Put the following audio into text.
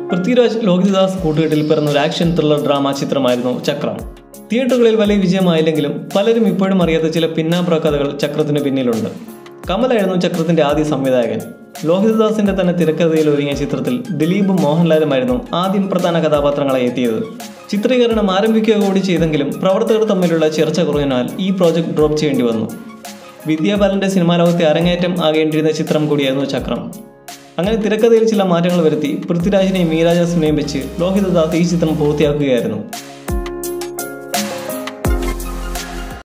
പൃഥ്വിരാജ് ലോഹിതദാസ് കൂട്ടുകെട്ടിൽ പിറന്ന ഒരു ആക്ഷൻ ത്രില്ലർ ഡ്രാമ ചിത്രമായിരുന്നു ചക്രം തിയേറ്ററുകളിൽ വലിയ വിജയമായില്ലെങ്കിലും പലരും ഇപ്പോഴും അറിയാത്ത ചില പിന്നാമ്പുറ കഥകൾ ചക്രത്തിന് പിന്നിലുണ്ട് കമലായിരുന്നു ചക്രത്തിന്റെ ആദ്യ സംവിധായകൻ ലോഹിതദാസിന്റെ തന്നെ തിരക്കഥയിൽ ഒരുങ്ങിയ ചിത്രത്തിൽ ദിലീപും മോഹൻലാലുമായിരുന്നു ആദ്യം പ്രധാന കഥാപാത്രങ്ങളായി എത്തിയത് ചിത്രീകരണം ആരംഭിക്കുക കൂടി ചെയ്തെങ്കിലും പ്രവർത്തകർ തമ്മിലുള്ള ചർച്ച കുറഞ്ഞാൽ ഈ പ്രോജക്റ്റ് ഡ്രോപ്പ് ചെയ്യേണ്ടി വന്നു വിദ്യാബാലന്റെ സിനിമാ ലോകത്തെ അരങ്ങേറ്റം ആകേണ്ടിയിരുന്ന ചിത്രം കൂടിയായിരുന്നു ചക്രം അങ്ങനെ തിരക്കഥയിൽ ചില മാറ്റങ്ങൾ വരുത്തി പൃഥ്വിരാജിനെയും മീരാജാസിനെയും വെച്ച് ലോഹിതദാസ് ഈ ചിത്രം പൂർത്തിയാക്കുകയായിരുന്നു